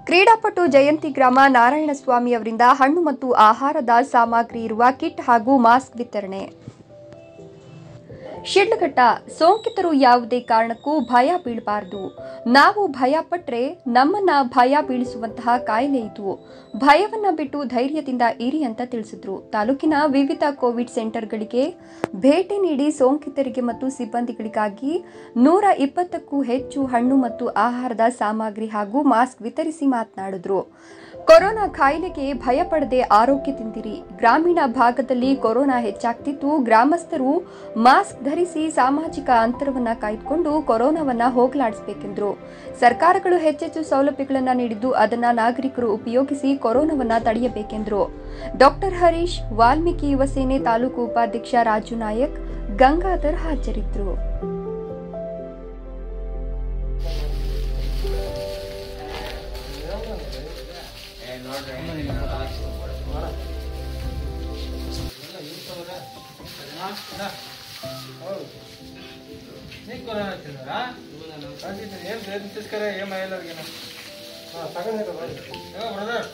ಕ್ರೀಡಾಪಟು ಜಯಂತಿ ಗ್ರಾಮ ನಾರಾಯಣಸ್ವಾಮಿ ಅವರಿಂದ ಹಣ್ಣು ಮತ್ತು ಆಹಾರದ ಸಾಮಗ್ರಿ ಇರುವ ಕಿಟ್ ಹಾಗೂ ಮಾಸ್ಕ್ ವಿತರಣೆ ಶಿಡ್ಲಘಟ್ಟ ಸೋಂಕಿತರು ಯಾವುದೇ ಕಾರಣಕ್ಕೂ ಭಯ ಬೀಳಬಾರದು ನಾವು ಭಯ ಪಟ್ರೆ ನಮ್ಮನ್ನ ಭಯ ಬೀಳಿಸುವಂತಹ ಕಾಯಿಲೆ ಇದು ಭಯವನ್ನ ಬಿಟ್ಟು ಧೈರ್ಯದಿಂದ ಇರಿ ಅಂತ ತಿಳಿಸಿದ್ರು ತಾಲೂಕಿನ ವಿವಿಧ ಕೋವಿಡ್ ಸೆಂಟರ್ಗಳಿಗೆ ಭೇಟಿ ನೀಡಿ ಸೋಂಕಿತರಿಗೆ ಮತ್ತು ಸಿಬ್ಬಂದಿಗಳಿಗಾಗಿ ನೂರ ಇಪ್ಪತ್ತಕ್ಕೂ ಹೆಚ್ಚು ಹಣ್ಣು ಮತ್ತು ಆಹಾರದ ಸಾಮಗ್ರಿ ಹಾಗೂ ಮಾಸ್ಕ್ ವಿತರಿಸಿ ಮಾತನಾಡಿದ್ರು ಕೊರೋನಾ ಕಾಯಿಲೆಗೆ ಭಯಪಡದೆ ಆರೋಗ್ಯದಿಂದಿರಿ ಗ್ರಾಮೀಣ ಭಾಗದಲ್ಲಿ ಕೊರೋನಾ ಹೆಚ್ಚಾಗ್ತಿದ್ದು ಗ್ರಾಮಸ್ಥರು ಮಾಸ್ಕ್ ಧರಿಸಿ ಸಾಮಾಜಿಕ ಅಂತರವನ್ನ ಕಾಯ್ದುಕೊಂಡು ಕೊರೋನಾವನ್ನ ಹೋಗಲಾಡಿಸಬೇಕೆಂದರು ಸರ್ಕಾರಗಳು ಹೆಚ್ಚೆಚ್ಚು ಸೌಲಭ್ಯಗಳನ್ನು ನೀಡಿದ್ದು ಅದನ್ನ ನಾಗರಿಕರು ಉಪಯೋಗಿಸಿ ಕೊರೋನಾವನ್ನ ತಡೆಯಬೇಕೆಂದರು ಡಾಕ್ಟರ್ ಹರೀಶ್ ವಾಲ್ಮೀಕಿ ಯುವ ಸೇನೆ ತಾಲೂಕು ಉಪಾಧ್ಯಕ್ಷ ರಾಜು ನಾಯಕ್ ಗಂಗಾಧರ್ ಹಾಜರಿದ್ದರು నీకు కరోనా వచ్చిందా ఏం ప్రయత్నం తీసుకురా ఏం అయ్యలేదు బ్రదర్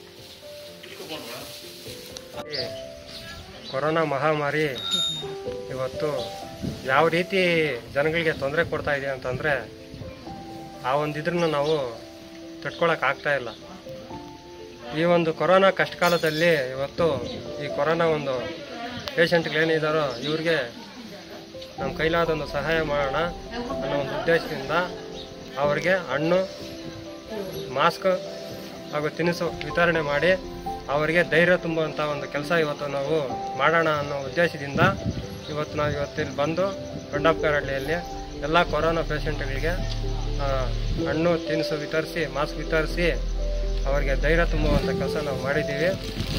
ಕೊರೋನಾ ಮಹಾಮಾರಿ ಇವತ್ತು ಯಾವ ರೀತಿ ಜನಗಳಿಗೆ ತೊಂದರೆ ಕೊಡ್ತಾ ಇದೆ ಅಂತಂದರೆ ಆ ಒಂದು ಇದ್ರನ್ನ ನಾವು ತಡ್ಕೊಳಕ್ ಆಗ್ತಾ ಇಲ್ಲ ಈ ಒಂದು ಕೊರೋನಾ ಕಷ್ಟಕಾಲದಲ್ಲಿ ಇವತ್ತು ಈ ಕೊರೋನಾ ಒಂದು ಪೇಷಂಟ್ಗಳೇನಿದ್ದಾರೋ ಇವ್ರಿಗೆ ನಮ್ಮ ಕೈಲಾದೊಂದು ಸಹಾಯ ಮಾಡೋಣ ಅನ್ನೋ ಒಂದು ಉದ್ದೇಶದಿಂದ ಅವರಿಗೆ ಹಣ್ಣು ಮಾಸ್ಕ್ ಹಾಗೂ ತಿನಿಸು ವಿತರಣೆ ಮಾಡಿ ಅವರಿಗೆ ಧೈರ್ಯ ತುಂಬುವಂಥ ಒಂದು ಕೆಲಸ ಇವತ್ತು ನಾವು ಮಾಡೋಣ ಅನ್ನೋ ಉದ್ದೇಶದಿಂದ ಇವತ್ತು ನಾವು ಇವತ್ತಿಲ್ಲಿ ಬಂದು ಬಂಡಪ್ಪಗಾರಹಳ್ಳಿಯಲ್ಲಿ ಎಲ್ಲ ಕೊರೋನಾ ಪೇಷಂಟ್ಗಳಿಗೆ ಆ, ಹಣ್ಣು ತಿನಿಸು ವಿತರಿಸಿ ಮಾಸ್ಕ್ ವಿತರಿಸಿ ಅವರಿಗೆ ಧೈರ್ಯ ತುಂಬುವಂಥ ಕೆಲಸ ನಾವು ಮಾಡಿದ್ದೀವಿ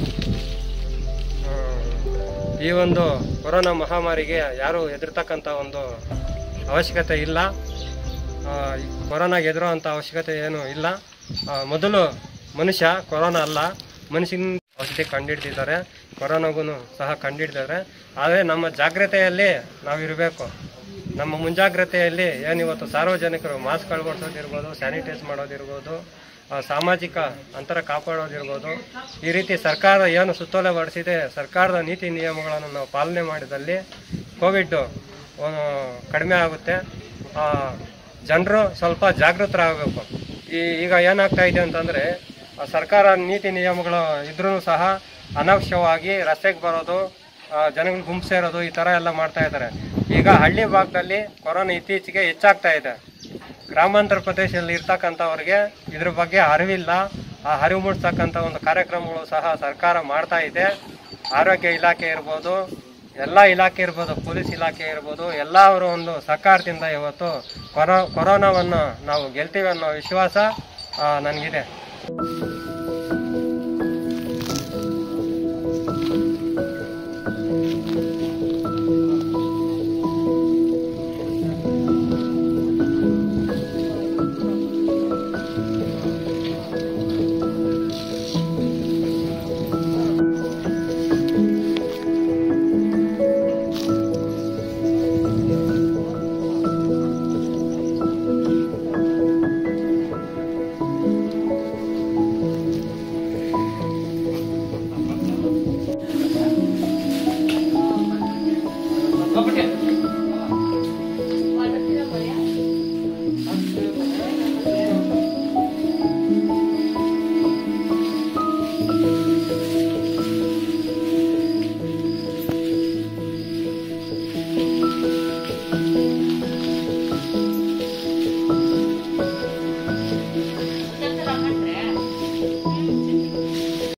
ಆ, ಈ ಒಂದು ಕೊರೋನಾ ಮಹಾಮಾರಿಗೆ ಯಾರು ಹೆದರ್ತಕ್ಕಂಥ ಒಂದು ಅವಶ್ಯಕತೆ ಇಲ್ಲ ಆ, ಈ ಕೊರೋನಾಗೆ ಹೆದರುವಂಥ ಅವಶ್ಯಕತೆ ಏನು ಇಲ್ಲ ಆ, ಮೊದಲು ಮನುಷ್ಯ ಕೊರೋನಾ ಅಲ್ಲ ಮನುಷ್ಯನ ಔಷಧಿ ಕಂಡುಹಿಡ್ದಿದ್ದಾರೆ ಕೊರೋನಾಗೂ ಸಹ ಕಂಡುಹಿಡಿದಿದ್ದಾರೆ ಆದರೆ ನಮ್ಮ ಜಾಗ್ರತೆಯಲ್ಲಿ ನಾವಿರಬೇಕು ನಮ್ಮ ಮುಂಜಾಗ್ರತೆಯಲ್ಲಿ ಏನಿವತ್ತು ಸಾರ್ವಜನಿಕರು ಮಾಸ್ಕ್ ಅಳವಡಿಸೋದಿರ್ಬೋದು ಸ್ಯಾನಿಟೈಸ್ ಮಾಡೋದಿರ್ಬೋದು ಆ, ಸಾಮಾಜಿಕ ಅಂತರ ಕಾಪಾಡೋದಿರ್ಬೋದು ಈ ರೀತಿ ಸರ್ಕಾರ ಏನು ಸುತ್ತೋಲೆ ಹೊರಡಿಸಿದೆ ಸರ್ಕಾರದ ನೀತಿ ನಿಯಮಗಳನ್ನು ನಾವು ಪಾಲನೆ ಮಾಡಿದಲ್ಲಿ ಕೋವಿಡ್ ಕಡಿಮೆ ಆಗುತ್ತೆ ಜನರು ಸ್ವಲ್ಪ ಜಾಗೃತರಾಗಬೇಕು ಈ ಈಗ ಏನಾಗ್ತಾ ಇದೆ ಅಂತಂದರೆ ಸರ್ಕಾರ ನೀತಿ ನಿಯಮಗಳು ಇದ್ರೂ ಸಹ ಅನವಶ್ಯವಾಗಿ ರಸ್ತೆಗೆ ಬರೋದು ಜನಗಳು ಗುಂಪು ಸೇರೋದು ಈ ಥರ ಎಲ್ಲ ಮಾಡ್ತಾ ಇದ್ದಾರೆ ಈಗ ಹಳ್ಳಿ ಭಾಗದಲ್ಲಿ ಕೊರೋನಾ ಇತ್ತೀಚೆಗೆ ಹೆಚ್ಚಾಗ್ತಾ ಇದೆ ಗ್ರಾಮಾಂತರ ಪ್ರದೇಶದಲ್ಲಿ ಇರ್ತಕ್ಕಂಥವ್ರಿಗೆ ಇದ್ರ ಬಗ್ಗೆ ಅರಿವಿಲ್ಲ ಆ ಅರಿವು ಮೂಡಿಸ್ತಕ್ಕಂಥ ಒಂದು ಕಾರ್ಯಕ್ರಮಗಳು ಸಹ ಸರ್ಕಾರ ಮಾಡ್ತಾ ಇದೆ ಆರೋಗ್ಯ ಇಲಾಖೆ ಇರ್ಬೋದು ಎಲ್ಲ ಇಲಾಖೆ ಇರ್ಬೋದು ಪೊಲೀಸ್ ಇಲಾಖೆ ಇರ್ಬೋದು ಎಲ್ಲರ ಒಂದು ಸಹಕಾರದಿಂದ ಇವತ್ತು ಕೊರೋ ಕೊರೋನಾವನ್ನು ನಾವು ಗೆಲ್ತೀವಿ ಅನ್ನೋ ವಿಶ್ವಾಸ ಆ, ನನಗಿದೆ ಒಬ್ಬಟ್ಟೆ